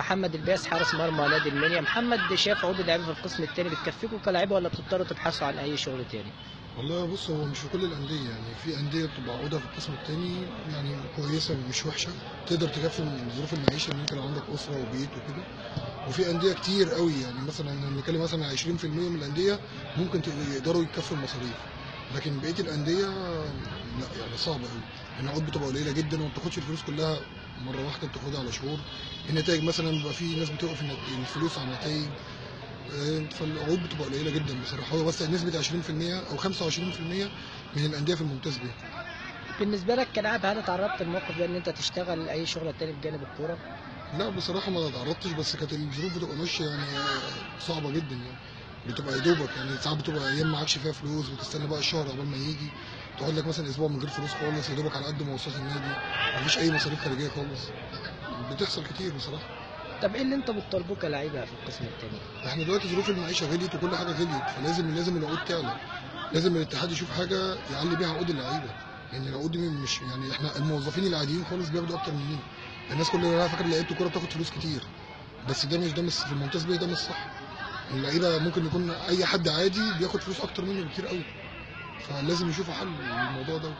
محمد الباس حارس مرمى نادي المنيا محمد شاف عقود اللعيبه في القسم الثاني بتكفيكم كلاعيبه ولا بتضطروا تبحثوا عن اي شغل تاني والله بص هو مش في كل الانديه يعني في انديه بتبقى عقودها في القسم الثاني يعني كويسه مش وحشه تقدر تكفي من ظروف المعيشه ان انت لو عندك اسره وبيت وكده وفي انديه كتير قوي يعني مثلا انا بنتكلم مثلا عن 20% من الانديه ممكن ت- يقدروا يكفوا المصاريف لكن بقيه الانديه لا يعني صعبه قوي العقود بتبقى قليله جدا وما بتاخدش الفلوس كلها مره واحده بتاخدها على شهور النتائج مثلا بيبقى في ناس بتوقف النت- الفلوس على النتائج آه، فالعقود بتبقى قليله جدا بصراحه هو بس نسبه 20% او 25% من الانديه في الممتاز به بالنسبه لك كلاعب هل اتعرضت للموقف ده ان انت تشتغل اي شغله تاني بجانب الكوره لا بصراحه ما تعرضتش بس كانت الظروف بتبقى ماشيه يعني آه، صعبه جدا يعني بتبقى يا دوبك يعني ساعات بتبقى ايام معكش فيها فلوس وتستنى بقى الشهر قبل ما يجي تقعد لك مثلا اسبوع من غير فلوس خالص يا دوبك على قد مواصلات النادي مفيش اي مصاريف خارجيه خالص بتحصل كتير بصراحه طب ايه اللي انت بتطالبوه كلاعيبه في القسم الثاني احنا دلوقتي ظروف المعيشه غليت وكل حاجه غليت فلازم لازم العقود تعلى لازم الاتحاد يشوف حاجه يعلي بيها عقود اللعيبه لان العقود دي مش يعني احنا الموظفين العاديين خالص بياخدوا اكتر مننا الناس كلها فاكره لعيبه الكوره بتاخد فلوس كتير بس ده مش ده مش في الممتاز بيه ده مش صح اللعيبه ممكن يكون اي حد عادي بياخد فلوس اكتر منه بكتير قوي فلازم يشوفوا حل للموضوع ده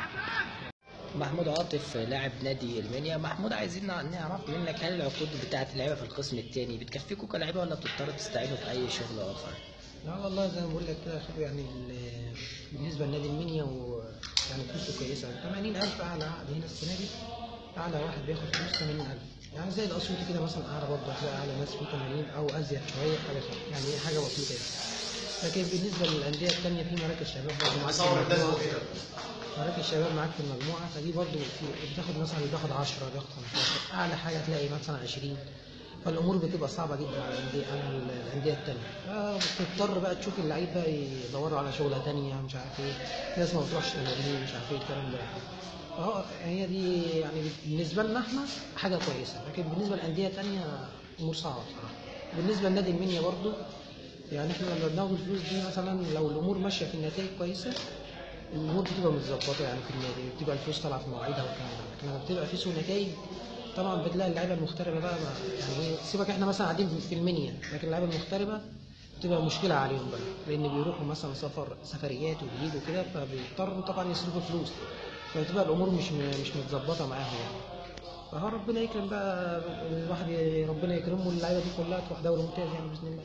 محمود عاطف لاعب نادي المنيا محمود عايزين نعرف منك هل العقود بتاعه اللعيبه في القسم الثاني بتكفيكم كلاعيبه ولا بتضطروا تستعينوا في اي شغل اخر لا والله زي ما بقول لك كده يا خالد يعني ال- بالنسبه لنادي المنيا و يعني فلوسه كويسه 80000 اعلى عقد هنا السنه دي اعلى واحد بياخد فلوس 80000 يعني زي الاسيوطي كده مثلا اعلى برضه هتلاقي اعلى ناس فيه 80 او ازيد شويه حاجه شوية. يعني إيه حاجه بسيطه يعني لكن بالنسبه للانديه الثانيه في مراكز شباب برضه معاك في المجموعه مراكز شباب معاك في المجموعه فدي برضه في بتاخد مثلا اللي بياخد 10 بياخد 15 اعلى حاجه تلاقي مثلا 20 فالامور بتبقى صعبه جدا على الانديه على الانديه التانيه فبتضطر بقى تشوف اللعيب بقى يدوروا على شغله تانيه مش عارف ايه في ناس ما بتروحش تمارين مش عارف ايه الكلام ده فهو هي دي يعني بالنسبه لنا احنا حاجه كويسه لكن بالنسبه للانديه التانيه امور صعبه بصراحه بالنسبه لنادي المنيا برضو يعني احنا لما بناخد الفلوس دي مثلا لو الامور ماشيه في النتائج كويسه الامور بتبقى متظبطه يعني في النادي بتبقى الفلوس طالعه في مواعيدها والكلام ده لكن لما بتبقى في سوء نتائج طبعا بتلاقي اللعيبه المغتربه بقى ما يعني إيه، سيبك احنا مثلا قاعدين في المنيا لكن اللعيبه المغتربه بتبقى مشكله عليهم بقى لان بيروحوا مثلا سفر سفريات وبيجوا كده فبيضطروا طبعا يصرفوا فلوس فبتبقى الامور مش مش متظبطه معاهم يعني فهو ربنا يكرم بقى الواحد ي- ربنا يكرمه واللعيبه دي كلها تروح دوري ممتاز يعني باذن الله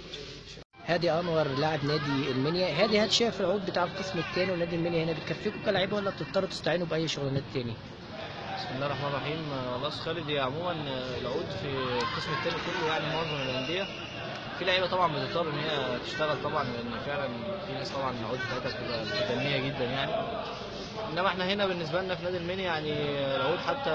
هادي انور لاعب نادي المنيا هادي هل شايف العقود بتاع القسم الثاني ونادي المنيا هنا بتكفيكم كلاعيبه ولا بتضطروا تستعينوا باي شغلانات تاني بسم الله الرحمن الرحيم آه، والله أستاذ خالد هي عموما آه، العقود في القسم الثاني كله يعني معظم الانديه في لعيبه طبعا بتضطر ان هي تشتغل طبعا لان فعلا في ناس طبعا العقود بتاعتها بتبقى متدنيه جدا يعني انما احنا هنا بالنسبه لنا في نادي المنيا يعني العقود حتى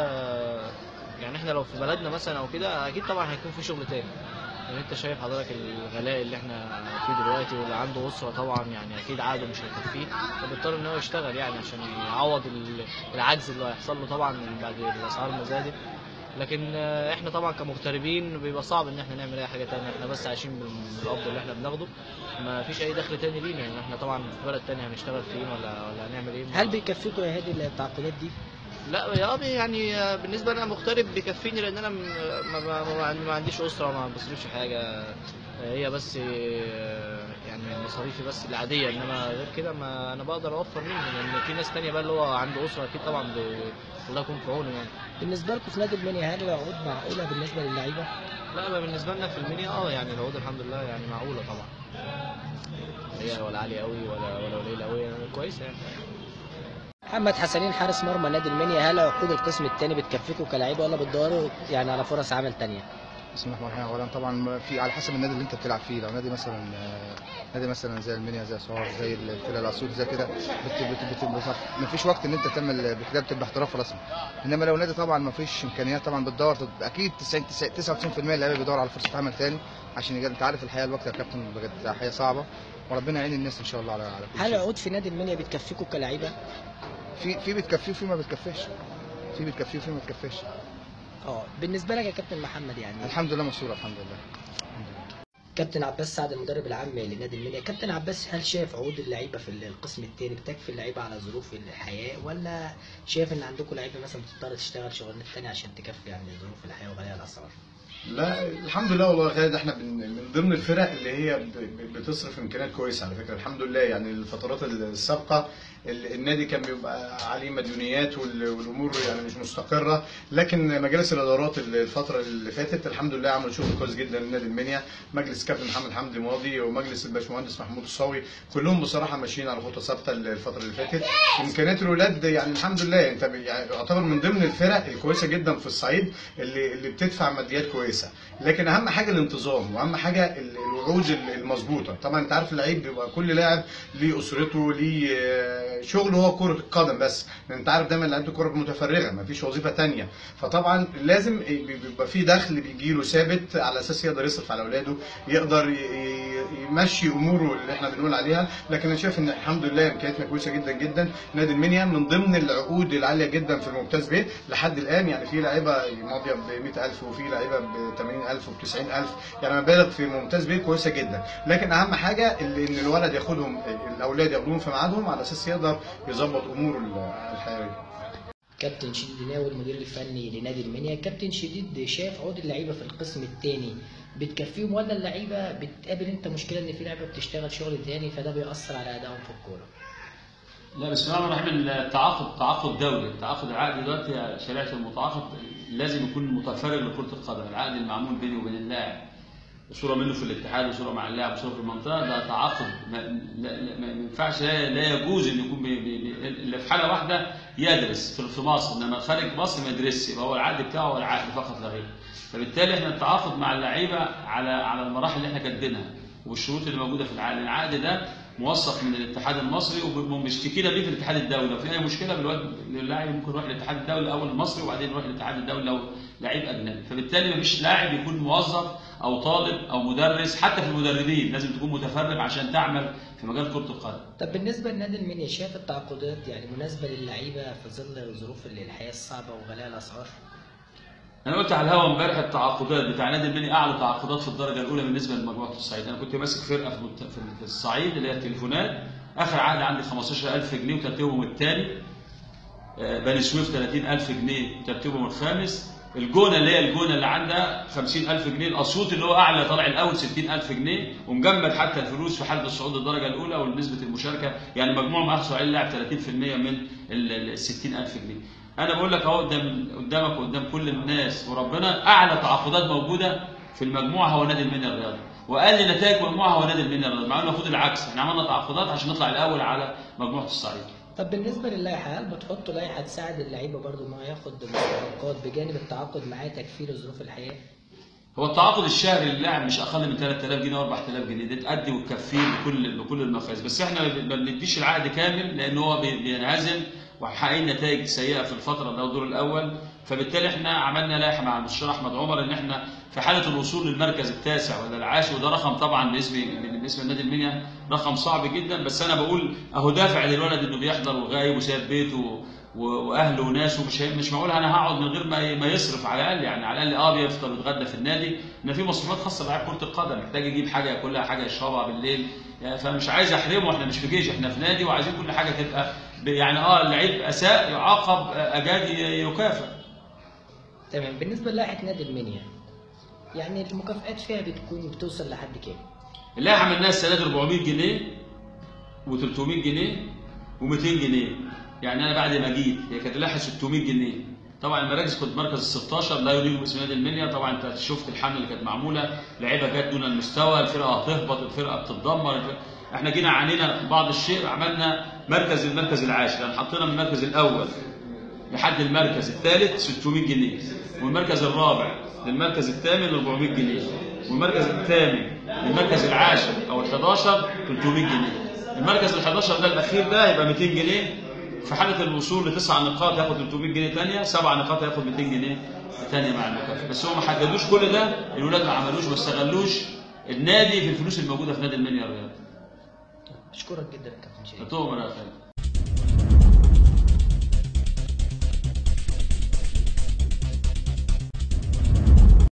يعني احنا لو في بلدنا مثلا او كده اكيد طبعا هيكون في شغل تاني يعني انت شايف حضرتك الغلاء اللي احنا فيه دلوقتي واللي عنده اسره طبعا يعني اكيد عقده مش هيكفيه فبيضطر ان هو يشتغل يعني عشان يعوض ال- العجز اللي هيحصل له طبعا بعد الاسعار ما زادت لكن آه، احنا طبعا كمغتربين بيبقى صعب ان احنا نعمل اي حاجه تانية احنا بس عايشين بال- بالقبض اللي احنا بناخده ما فيش اي دخل تاني لينا يعني احنا طبعا في بلد تاني هنشتغل فين ولا ولا هنعمل ايه هل بيكفيكم يا هادي التعاقدات دي لا يا أبي يعني آه، بالنسبه لي انا مغترب بيكفيني لان انا م- ما, ما, ما, ما عنديش اسره ما بصرفش حاجه آه، هي بس آه، يعني مصاريفي بس العاديه انما غير كده ما انا بقدر اوفر منهم لان في ناس تانية بقى اللي هو عنده اسره اكيد طبعا ب- الله يكون في عونه يعني بالنسبه لكم في نادي المنيا هل العقود معقوله بالنسبه للعيبه لا ما بالنسبه لنا في المنيا اه يعني العقود الحمد لله يعني معقوله طبعا هي ولا عاليه قوي ولا ولا قليله قوي يعني كويسه يعني محمد حسنين حارس مرمى نادي المنيا هل عقود القسم الثاني بتكفيكم كلاعيبه ولا بتدوروا يعني على فرص عمل تانية بسم الله الرحمن الرحيم اولا طبعا في على حسب النادي اللي انت بتلعب فيه لو نادي مثلا آه، نادي مثلا زي المنيا زي سوار زي الفرقه الاسيوط زي كده بت بت بت بت ما فيش وقت ان انت تعمل بكده بتبقى احتراف رسمي انما لو نادي طبعا ما فيش امكانيات طبعا بتدور اكيد 90 99% اللعيبه بيدور على فرصه عمل تاني عشان يجي انت عارف الحياه الوقت يا كابتن بجد حياه صعبه وربنا يعين الناس ان شاء الله على على كل هل شيء. العقود في نادي المنيا بتكفيكم كلاعيبه في في بتكفيه وفي ما بتكفيش في بتكفيه وفي ما بتكفيش اه بالنسبه لك يا كابتن محمد يعني الحمد لله مستور الحمد لله الحمد لله كابتن عباس سعد المدرب العام لنادي المنيا كابتن عباس هل شايف عقود اللعيبه في القسم الثاني بتكفي اللعيبه على ظروف الحياه ولا شايف ان عندكم لعيبه مثلا بتضطر تشتغل شغلانات تانية عشان تكفي يعني ظروف الحياه وغلاء الاسعار لا الحمد لله والله يا خالد احنا من من ضمن الفرق اللي هي ب- ب- بتصرف امكانيات كويسه على فكره الحمد لله يعني الفترات السابقه ال- النادي كان بيبقى عليه مديونيات وال- والامور يعني مش مستقره لكن مجالس الادارات الفتره اللي فاتت الحمد لله عملوا شغل كويس جدا لنادي المنيا مجلس كابتن محمد حمدي ماضي ومجلس الباشمهندس محمود الصاوي كلهم بصراحه ماشيين على خطه ثابته الفتره اللي فاتت امكانيات الولاد يعني الحمد لله انت ب- يعني يعتبر من ضمن الفرق الكويسه جدا في الصعيد اللي اللي بتدفع ماديات كويسه لكن اهم حاجه الانتظام واهم حاجه ال- الوعود ال- المظبوطه طبعا انت عارف اللعيب بيبقى كل لاعب ليه اسرته ليه آه، شغله هو كره القدم بس لان انت عارف دايما لعيبه الكوره متفرغه مفيش وظيفه تانية فطبعا لازم بيبقى في دخل بيجي له ثابت على اساس يقدر يصرف على اولاده يقدر ي- ي- يمشي اموره اللي احنا بنقول عليها لكن انا شايف ان الحمد لله امكانياتنا كويسه جدا جدا نادي المنيا من ضمن العقود العاليه جدا في الممتاز به لحد الان يعني في لعيبه ماضيه ب 100000 وفي لعيبه ب 80000 وب 90000 يعني مبالغ في ممتاز به كويسه جدا لكن اهم حاجه اللي ان الولد ياخدهم الاولاد ياخدوهم في ميعادهم على اساس يقدر يظبط اموره الحيويه كابتن شديد ديناوي المدير الفني لنادي المنيا كابتن شديد شايف عقود اللعيبه في القسم الثاني بتكفيهم ولا اللعيبه بتقابل انت مشكله ان في لعيبه بتشتغل شغل تاني فده بيأثر على ادائهم في الكوره لا بسم الله الرحمن الرحيم التعاقد تعاقد دولي التعاقد العقد دلوقتي شريعه المتعاقد لازم يكون متفرغ لكره القدم العقد المعمول بيني وبين اللاعب صوره منه في الاتحاد وصوره مع اللاعب وصوره في المنطقه ده تعاقد ما, لا لا ما ينفعش لا, لا يجوز ان يكون بي بي بي اللي في حاله واحده يدرس في في مصر انما خارج مصر ما يدرسش يبقى هو العقد بتاعه هو العقد فقط لا غير فبالتالي احنا التعاقد مع اللعيبه على على المراحل اللي احنا كاتبينها والشروط اللي موجوده في العقد العقد ده موثق من الاتحاد المصري ومشتكينا بيه في الاتحاد الدولي لو في اي مشكله بالوقت اللاعب ممكن يروح للاتحاد الدولي الاول المصري وبعدين يروح للاتحاد الدولي لو لعيب اجنبي فبالتالي مفيش لاعب يكون موظف او طالب او مدرس حتى في المدربين لازم تكون متفرغ عشان تعمل في مجال كره القدم طب بالنسبه لنادي المنيا شايف التعاقدات يعني مناسبه للعيبه في ظل ظروف الحياه الصعبه وغلاء الاسعار انا قلت على الهوا امبارح التعاقدات بتاع نادي المنيا اعلى تعاقدات في الدرجه الاولى بالنسبه لمجموعه الصعيد انا كنت ماسك فرقه في مت- في الصعيد اللي هي التليفونات اخر عقد عندي 15000 جنيه وترتيبهم الثاني بني سويف 30000 جنيه وترتيبهم الخامس الجونه اللي هي الجونه اللي عندها 50000 جنيه الاسيوط اللي هو اعلى طالع الاول 60000 جنيه ومجمد حتى الفلوس في حاله الصعود الدرجه الاولى ونسبه المشاركه يعني مجموع مع اسماعيل لاعب 30% من ال 60000 جنيه انا بقول لك اهو قدام قدامك وقدام كل الناس وربنا اعلى تعاقدات موجوده في المجموعه هو نادي المنيا الرياضي واقل نتائج مجموعه هو نادي المنيا الرياضي مع انه المفروض العكس احنا عملنا تعاقدات عشان نطلع الاول على مجموعه الصعيد طب بالنسبه للائحه هل بتحطوا لائحه تساعد اللعيبه برضو ان هو ياخد مستحقات بجانب التعاقد معاه تكفير ظروف الحياه هو التعاقد الشهري للاعب مش اقل من 3000 جنيه و 4000 جنيه دي تأدي وتكفيه بكل بكل المخازن بس احنا ما بنديش العقد كامل لان هو بي- بينهزم وحققين نتائج سيئه في الفتره ده الدور الاول فبالتالي احنا عملنا لائحه مع المستشار احمد عمر ان احنا في حاله الوصول للمركز التاسع ولا العاشر وده رقم طبعا باسم بالنسبه لنادي المنيا رقم صعب جدا بس انا بقول اهو دافع للولد انه بيحضر وغايب وسايب بيته و- واهله وناسه مش هي- مش معقول انا هقعد من غير ما ما يصرف على الاقل يعني على الاقل اه بيفطر ويتغدى في النادي ان في مصروفات خاصه بلاعب كره القدم محتاج يجيب حاجه ياكلها حاجه يشربها بالليل يعني فمش عايز احرمه احنا مش في جيش احنا في نادي وعايزين كل حاجه تبقى ب- يعني اه اللعيب اساء يعاقب آه، اجاد ي- يكافئ تمام بالنسبه للائحه نادي المنيا يعني المكافآت فيها بتكون بتوصل لحد كام اللائحه عملناها السنه دي 400 جنيه و300 جنيه و200 جنيه يعني انا بعد ما جيت هي كانت اللائحه 600 جنيه طبعا المراكز كنت مركز ال 16 لا يليق باسم نادي المنيا طبعا انت شفت الحمله اللي كانت معموله لعيبه جت دون المستوى الفرقه هتهبط الفرقه بتتدمر الفرقة. احنا جينا عانينا بعض الشيء عملنا مركز المركز العاشر يعني حطينا من المركز الاول لحد المركز الثالث 600 جنيه والمركز الرابع للمركز الثامن 400 جنيه والمركز الثامن للمركز العاشر او ال 11 300 جنيه المركز ال 11 ده الاخير ده يبقى 200 جنيه في حاله الوصول لتسع نقاط ياخد 300 جنيه ثانيه سبع نقاط ياخد 200 جنيه ثانيه مع المكافاه بس هم ما حددوش كل ده الولاد ما عملوش ما استغلوش النادي في الفلوس الموجوده في نادي المنيا الرياضي اشكرك جدا يا كابتن شريف تؤمر يا خالد